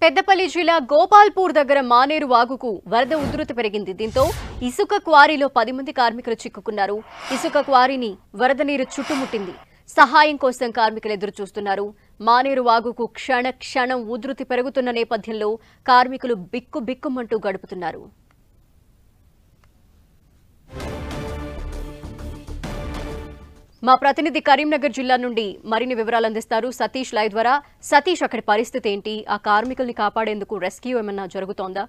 పెద్దపల్లి జిల్లా గోపాల్పూర్ దగ్గర మానేరు వాగుకు వరద ఉధృతి పెరిగింది దీంతో ఇసుక క్వారీలో పది మంది కార్మికులు చిక్కుకున్నారు ఇసుక క్వారీని వరద నీరు చుట్టుముట్టింది సహాయం కోసం కార్మికులు ఎదురు చూస్తున్నారు మానేరు వాగుకు క్షణ క్షణం ఉధృతి పెరుగుతున్న నేపథ్యంలో కార్మికులు బిక్కు బిక్కుమంటూ గడుపుతున్నారు మా ప్రతినిధి కరీంనగర్ జిల్లా నుండి మరిన్ని వివరాలు అందిస్తారు సతీష్ లైవ్ ద్వారా సతీష్ అక్కడి పరిస్థితి ఏంటి ఆ కార్మికుల్ని కాపాడేందుకు రెస్క్యూ ఏమన్నా జరుగుతోందా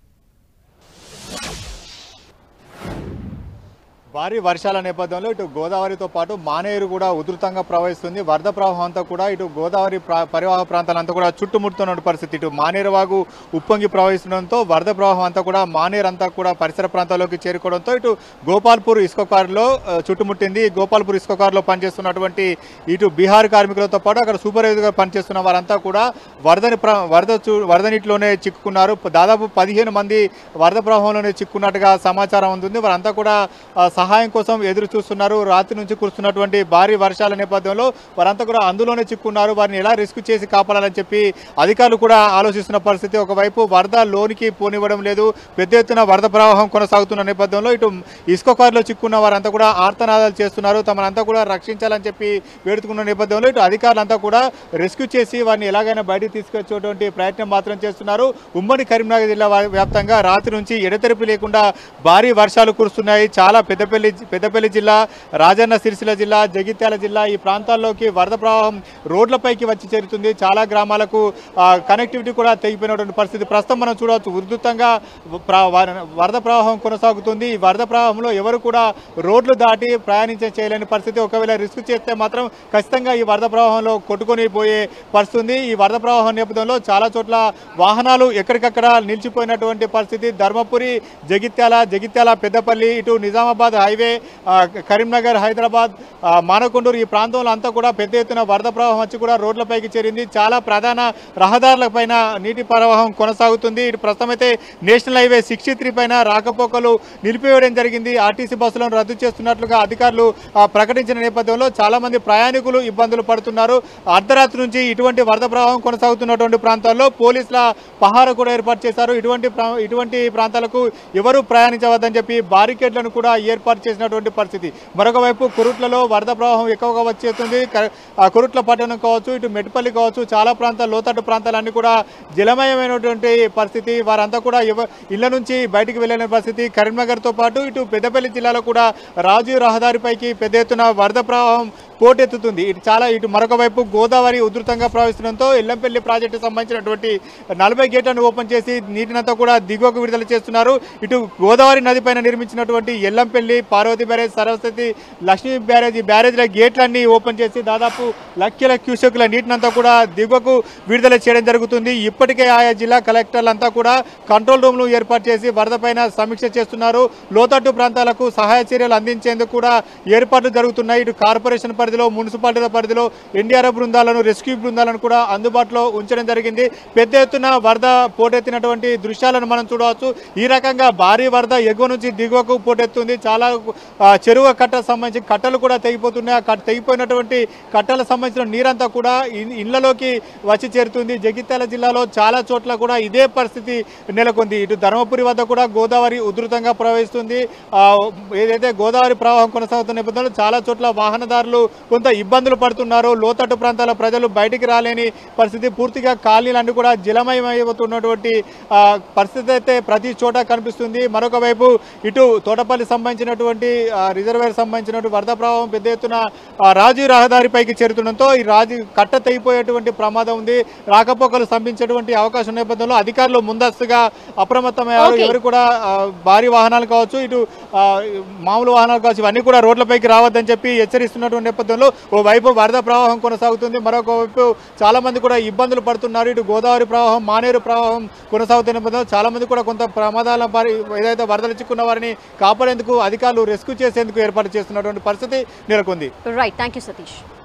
భారీ వర్షాల నేపథ్యంలో ఇటు గోదావరితో పాటు మానేరు కూడా ఉధృతంగా ప్రవహిస్తుంది వరద ప్రవాహం అంతా కూడా ఇటు గోదావరి ప్రా- పరివాహ ప్రాంతాలంతా కూడా చుట్టుముడుతున్న పరిస్థితి ఇటు మానేరు వాగు ఉప్పొంగి ప్రవహిస్తుండడంతో వరద ప్రవాహం అంతా కూడా మానేరు అంతా కూడా పరిసర ప్రాంతాల్లోకి చేరుకోవడంతో ఇటు గోపాల్పూర్ ఇసుక కారులో ఆ, చుట్టుముట్టింది ఈ గోపాల్పూర్ ఇసుక కారులో పనిచేస్తున్నటువంటి ఇటు బీహార్ కార్మికులతో పాటు అక్కడ సూపర్వైజర్గా పనిచేస్తున్న వారంతా కూడా వరదని ప్ర- వరద చూ వరద నీటిలోనే చిక్కుకున్నారు దాదాపు పదిహేను మంది వరద ప్రవాహంలోనే చిక్కున్నట్టుగా సమాచారం ఉంటుంది వారంతా కూడా ఆ, సహాయం కోసం ఎదురు చూస్తున్నారు రాత్రి నుంచి కురుస్తున్నటువంటి భారీ వర్షాల నేపథ్యంలో వారంతా కూడా అందులోనే చిక్కున్నారు వారిని ఎలా రెస్క్యూ చేసి కాపాడాలని చెప్పి అధికారులు కూడా ఆలోచిస్తున్న పరిస్థితి ఒకవైపు వరద లోనికి పోనివ్వడం లేదు పెద్ద ఎత్తున వరద ప్రవాహం కొనసాగుతున్న నేపథ్యంలో ఇటు ఇసుక కారులో చిక్కున్న వారంతా కూడా ఆర్తనాదాలు చేస్తున్నారు తమనంతా కూడా రక్షించాలని చెప్పి వేడుకున్న నేపథ్యంలో ఇటు అధికారులంతా కూడా రెస్క్యూ చేసి వారిని ఎలాగైనా బయటికి తీసుకొచ్చేటువంటి ప్రయత్నం మాత్రం చేస్తున్నారు ఉమ్మడి కరీంనగర్ జిల్లా వా- వ్యాప్తంగా రాత్రి నుంచి ఎడతెరిపి లేకుండా భారీ వర్షాలు కురుస్తున్నాయి చాలా పెద్దపల్లి పెద్దపల్లి జిల్లా రాజన్న సిరిసిల్ల జిల్లా జగిత్యాల జిల్లా ఈ ప్రాంతాల్లోకి వరద ప్రవాహం రోడ్లపైకి వచ్చి చేరుతుంది చాలా గ్రామాలకు ఆ, కనెక్టివిటీ కూడా తెగిపోయినటువంటి పరిస్థితి ప్రస్తుతం మనం చూడవచ్చు ఉధృతంగా ప్ర- వర- వరద ప్రవాహం కొనసాగుతుంది ఈ వరద ప్రవాహంలో ఎవరు కూడా రోడ్లు దాటి ప్రయాణించే చేయలేని పరిస్థితి ఒకవేళ రిస్క్ చేస్తే మాత్రం ఖచ్చితంగా ఈ వరద ప్రవాహంలో కొట్టుకొని పోయే పరిస్థితి ఉంది. ఈ వరద ప్రవాహం నేపథ్యంలో చాలా చోట్ల వాహనాలు ఎక్కడికక్కడ నిలిచిపోయినటువంటి పరిస్థితి ధర్మపురి జగిత్యాల జగిత్యాల పెద్దపల్లి ఇటు నిజామాబాద్ హైవే ఆ, కరీంనగర్ హైదరాబాద్ ఆ, మానకొండూరు ఈ ప్రాంతంలో అంతా కూడా పెద్ద ఎత్తున వరద ప్రవాహం వచ్చి కూడా రోడ్లపైకి చేరింది చాలా ప్రధాన రహదారులపైన నీటి ప్రవాహం కొనసాగుతుంది ఇటు ప్రస్తుతం అయితే నేషనల్ హైవే సిక్స్టీ త్రీ పైన రాకపోకలు నిలిపివేయడం జరిగింది ఆర్టీసీ బస్సులను రద్దు చేస్తున్నట్లుగా అధికారులు ఆ, ప్రకటించిన నేపథ్యంలో చాలా మంది ప్రయాణికులు ఇబ్బందులు పడుతున్నారు అర్ధరాత్రి నుంచి ఇటువంటి వరద ప్రవాహం కొనసాగుతున్నటువంటి ప్రాంతాల్లో పోలీసుల పహార కూడా ఏర్పాటు చేశారు ఇటువంటి ప్రా- ఇటువంటి ప్రాంతాలకు ఎవరు ప్రయాణించవద్దని చెప్పి బారికేడ్లను కూడా ఏర్పాటు చేసినటువంటి పరిస్థితి మరొక వైపు కురుట్లలో వరద ప్రవాహం ఎక్కువగా వచ్చేస్తుంది క- ఆ కురుట్ల పట్టణం కావచ్చు ఇటు మెట్పల్లి కావచ్చు చాలా ప్రాంతాలు లోతట్టు ప్రాంతాలన్నీ కూడా జలమయమైనటువంటి పరిస్థితి వారంతా కూడా ఎవ ఇళ్ల నుంచి బయటికి వెళ్ళిన పరిస్థితి కరీంనగర్తో పాటు ఇటు పెద్దపల్లి జిల్లాలో కూడా రాజీవ్ రహదారిపైకి పెద్ద ఎత్తున వరద ప్రవాహం పోటెత్తుతుంది ఇటు చాలా ఇటు మరొక వైపు గోదావరి ఉధృతంగా ప్రవహిస్తుండడంతో ఎల్లంపల్లి ప్రాజెక్టు సంబంధించినటువంటి నలభై గేట్లను ఓపెన్ చేసి నీటినంతా కూడా దిగువకు విడుదల చేస్తున్నారు ఇటు గోదావరి నది పైన నిర్మించినటువంటి ఎల్లంపల్లి పార్వతి బ్యారేజ్ సరస్వతి లక్ష్మీ బ్యారేజ్ ఈ బ్యారేజ్ల గేట్లన్నీ ఓపెన్ చేసి దాదాపు లక్షల క్యూసెక్ల నీటినంతా కూడా దిగువకు విడుదల చేయడం జరుగుతుంది ఇప్పటికే ఆయా జిల్లా కలెక్టర్లంతా కూడా కంట్రోల్ రూమ్లు ఏర్పాటు చేసి వరద పైన సమీక్ష చేస్తున్నారు లోతట్టు ప్రాంతాలకు సహాయ చర్యలు అందించేందుకు కూడా ఏర్పాట్లు జరుగుతున్నాయి ఇటు కార్పొరేషన్ పరిధిలో మున్సిపాలిటీల పరిధిలో ఎన్డీఆర్ఎఫ్ బృందాలను రెస్క్యూ బృందాలను కూడా అందుబాటులో ఉంచడం జరిగింది పెద్ద ఎత్తున వరద పోటెత్తినటువంటి దృశ్యాలను మనం చూడవచ్చు ఈ రకంగా భారీ వరద ఎగువ నుంచి దిగువకు పోటెత్తుంది చాలా ఆ, చెరువు కట్ట సంబంధించి కట్టలు కూడా తెగిపోతున్నాయి ఆ కట్ట తెగిపోయినటువంటి కట్టలకు సంబంధించిన నీరంతా కూడా ఇన్- ఇళ్లలోకి వచ్చి చేరుతుంది జగిత్యాల జిల్లాలో చాలా చోట్ల కూడా ఇదే పరిస్థితి నెలకొంది ఇటు ధర్మపురి వద్ద కూడా గోదావరి ఉధృతంగా ప్రవహిస్తుంది ఆ, ఏదైతే గోదావరి ప్రవాహం కొనసాగుతున్న నేపథ్యంలో చాలా చోట్ల వాహనదారులు కొంత ఇబ్బందులు పడుతున్నారు లోతట్టు ప్రాంతాల ప్రజలు బయటికి రాలేని పరిస్థితి పూర్తిగా కాలనీలన్నీ కూడా జలమయమైపోతున్నటువంటి ఆ, పరిస్థితి అయితే ప్రతి చోట కనిపిస్తుంది మరొక వైపు ఇటు తోటపల్లి సంబంధించినటువంటి ఆ, రిజర్వేర్ సంబంధించినటువంటి వరద ప్రవాహం పెద్ద ఎత్తున ఆ, రాజీవ్ రహదారిపైకి చేరుతుండడంతో ఈ రాజీ కట్ట తెగిపోయేటువంటి ప్రమాదం ఉంది రాకపోకలు స్తంభించేటువంటి అవకాశం నేపథ్యంలో అధికారులు ముందస్తుగా అప్రమత్తమయ్యారు Okay. ఎవరు కూడా ఆ, భారీ వాహనాలు కావచ్చు ఇటు ఆ, మామూలు వాహనాలు కావచ్చు ఇవన్నీ కూడా రోడ్లపైకి రావద్దని చెప్పి హెచ్చరిస్తున్నటువంటి నేపథ్యంలో ఓ వైపు వరద ప్రవాహం కొనసాగుతుంది మరొక వైపు చాలా మంది కూడా ఇబ్బందులు పడుతున్నారు ఇటు గోదావరి ప్రవాహం మానేరు ప్రవాహం కొనసాగుతున్న నేపథ్యంలో చాలా మంది కూడా కొంత ప్రమాదాల పారి ఏదైతే వరదలు చిక్కున్న వారిని కాపాడేందుకు అధికారులు రెస్క్యూ చేసేందుకు ఏర్పాటు చేస్తున్నటువంటి పరిస్థితి నెలకొంది రైట్ థ్యాంక్ యూ సతీష్